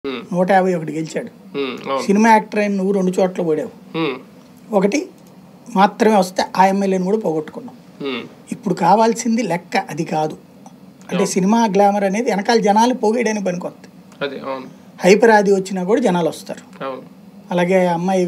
ఉమ్, నూట యాభై ఒకటి గెలిచాడు ఉమ్, అవును సినిమా యాక్టర్ అయిన నువ్వు రెండు చోట్ల ఓడావు ఉమ్, ఒకటి మాత్రమే వస్తే ఆ ఎమ్మెల్యేని కూడా పోగొట్టుకున్నాం ఉమ్, ఇప్పుడు కావాల్సింది లెక్క అది కాదు అంటే సినిమా గ్లామర్ అనేది వెనకాల జనాలు పోగేయడానికి పనికొస్తుంది అదే అవును హైపర్ ఆది వచ్చినా కూడా జనాలు వస్తారు అవును అలాగే అమ్మాయి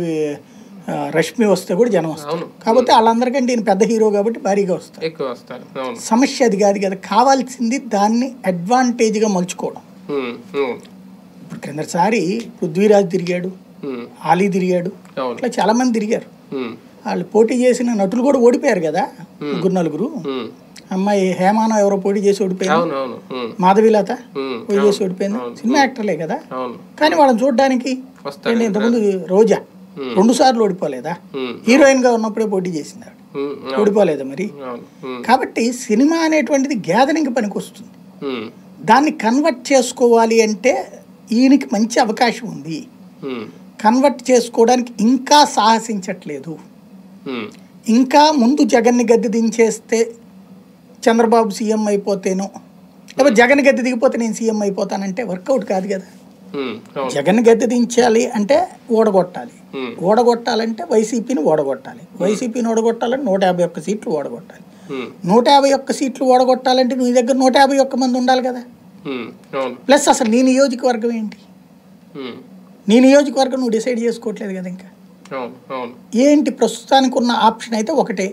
ఆ, రష్మి వస్తే కూడా జనం వస్తారు అవును. కాకపోతే వాళ్ళందరికంటే ఈయన పెద్ద హీరో కాబట్టి భారీగా వస్తారు ఎక్కువ వస్తారు అవును సమస్య అది కాదు కదా కావాల్సింది దాన్ని అడ్వాంటేజ్గా మలుచుకోవడం ఉమ్, అవును ఇప్పుడు క్రిందసారి పృథ్వీరాజ్ తిరిగాడు ఉమ్, ఆలీ తిరిగాడు అవును ఇట్లా చాలా మంది తిరిగారు ఉమ్, వాళ్ళు పోటీ చేసిన నటులు కూడా ఓడిపోయారు కదా ముగ్గురు నలుగురు ఉమ్, అమ్మాయి హేమానో ఎవరో పోటీ చేసి ఓడిపోయింది అవును అవును ఉమ్, మాధవీలత ఉమ్, పోటీ చేసి ఓడిపోయింది అవును. సినిమా యాక్టర్లే కదా అవును కానీ వాళ్ళని చూడడానికి వస్తారు ఏంటి ఇంతకుముందు రోజా ఉమ్, రెండు సార్లు ఓడిపోలేదా ఉమ్, హీరోయిన్ గా ఉన్నప్పుడే పోటీ చేసింది ఆవిడ ఉమ్, అవును ఓడిపోలేదా మరి అవును ఉమ్, కాబట్టి సినిమా అనేటువంటిది గ్యాదరింగ్ పనికి వస్తుంది ఉమ్, దాన్ని కన్వర్ట్ చేసుకోవాలి అంటే ఈయనకి మంచి అవకాశం ఉంది ఉమ్, కన్వర్ట్ చేసుకోవడానికి ఇంకా సాహసించట్లేదు ఉమ్, ఇంకా ముందు జగన్ని గద్దె దించేస్తే చంద్రబాబు సీఎం అయిపోతేనో లేకపోతే జగన్ గద్దె దిగిపోతే నేను సీఎం అయిపోతానంటే వర్కౌట్ కాదు కదా ఉమ్, అవును జగన్ గద్దె దించాలి అంటే ఓడగొట్టాలి ఉమ్, ఓడగొట్టాలంటే వైసీపీని ఓడగొట్టాలి వైసీపీని ఓడగొట్టాలంటే నూట యాభై ఒక్క సీట్లు ఓడగొట్టాలి ఉమ్, నూట యాభై ఒక్క సీట్లు ఓడగొట్టాలంటే నీ దగ్గర నూట యాభై ఒక్క మంది ఉండాలి కదా ఉమ్, అవును ప్లస్ అసలు నీ నియోజకవర్గం ఏంటి ఉమ్, నీ నియోజకవర్గం నువ్వు డిసైడ్ చేసుకోవట్లేదు కదా ఇంకా అవును అవును ఏంటి ప్రస్తుతానికి ఉన్న ఆప్షన్ అయితే ఒకటే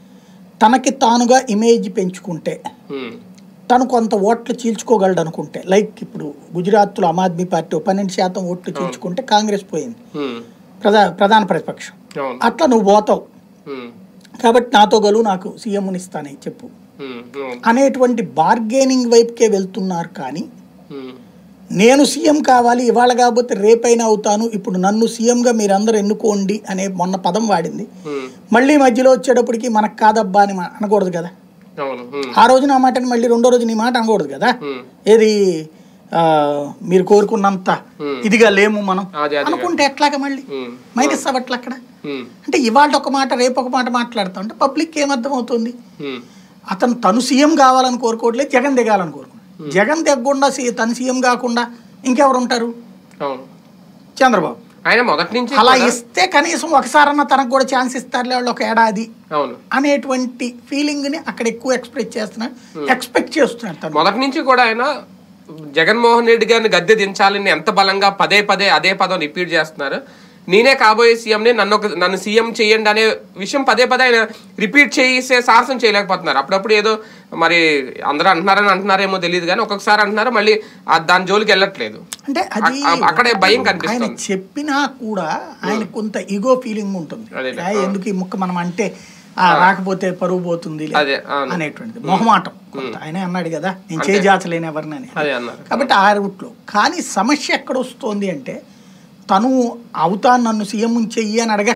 తనకి తానుగా ఇమేజ్ పెంచుకుంటే ఉమ్, తను కొంత ఓట్లు చీల్చుకోగలడు అనుకుంటే లైక్ ఇప్పుడు గుజరాత్లో ఆమ్ ఆద్మీ పార్టీ ఓ పన్నెండు శాతం ఓట్లు చీల్చుకుంటే కాంగ్రెస్ పోయింది ఉమ్, ప్రధా ప్రధాన ప్రతిపక్షం అవును అట్లా నువ్వు పోతావు ఉమ్, కాబట్టి నాతో గలు నాకు సీఎంని ఇస్తానని చెప్పు ఉమ్, అవును అనేటువంటి బార్గెనింగ్ వైపుకే వెళ్తున్నారు కానీ ఉమ్, నేను సీఎం కావాలి ఇవాళ కాకపోతే రేపైనా అవుతాను ఇప్పుడు నన్ను సీఎంగా మీరందరూ ఎన్నుకోండి అనే మొన్న పదం వాడింది ఉమ్, మళ్ళీ మధ్యలో వచ్చేటప్పటికి మనకు కాదబ్బా అని మా- అనకూడదు కదా అవును ఉమ్, ఆ రోజు నా మాటని మళ్ళీ రెండో రోజు నీ మాట అనకూడదు కదా ఉమ్, ఏది ఆ, మీరు కోరుకున్నంత Hmm. ఇదిగా లేము మనం అదే అదే అనుకుంటే ఎట్లాగా మళ్ళీ ఉమ్, మైనస్ అవ్వట్ల అక్కడ ఉమ్, అంటే ఇవాళ ఒక మాట రేపు ఒక మాట మాట్లాడుతా ఉంటే పబ్లిక్ ఏమర్థం అవుతుంది ఉమ్, అతను తను సీఎం కావాలని కోరుకోవట్లేదు జగన్ దిగాలని కోరుకుంటాడు జగన్ దిగకుండా సీ- తను సీఎం కాకుండా ఇంకెవరు ఉంటారు అవును చంద్రబాబు ఆయన మొదటి నుంచి అలా కూడా- ఇస్తే కనీసం ఒకసారన్నా తనకు కూడా ఛాన్స్ ఇస్తారులే వాళ్ళు ఒక ఏడాది అవును అనేటువంటి ఫీలింగ్ ని అక్కడ ఎక్కువ ఎక్స్ప్రెస్ చేస్తున్నాడు ఎక్స్పెక్ట్ చేస్తున్నాడు తను మొదటి నుంచి కూడా ఆయన జగన్మోహన్ రెడ్డి గారిని గద్దె దించాలని ఎంత బలంగా పదే పదే అదే పదం రిపీట్ చేస్తున్నారు నేనే కాబోయే సీఎంని నన్ను ఒక నన్ను సీఎం చేయండి అనే విషయం పదే పదే ఆయన రిపీట్ చేసే సాహసం చేయలేకపోతున్నారు అప్పుడప్పుడు ఏదో మరి అందరూ అంటున్నారని అంటున్నారేమో తెలియదు కానీ ఒక్కొక్కసారి అంటున్నారు మళ్ళీ ఆ దాని జోలికి వెళ్ళట్లేదు అంటే అది అ- అక్కడే భయం ఆయన కనిపిస్తుంది చెప్పినా కూడా ఆయన కొంత ఈగో ఫీలింగ్ ఉంటుంది అదేలే, ఆ, ఎందుకు ఈ ముక్క మనం అంటే ఆ, రాకపోతే పరువు పోతుంది లే అదే అవును అనేటువంటిది మొహమాటం కొంత ఆయనే అన్నాడు కదా నేను చేజాచలేని ఎవరినని అదే అన్నారు కాబట్టి ఆ రూట్లో కానీ సమస్య ఎక్కడ వస్తుంది అంటే తను అవుతాను నన్ను సీఎం చెయ్యి అని అడగ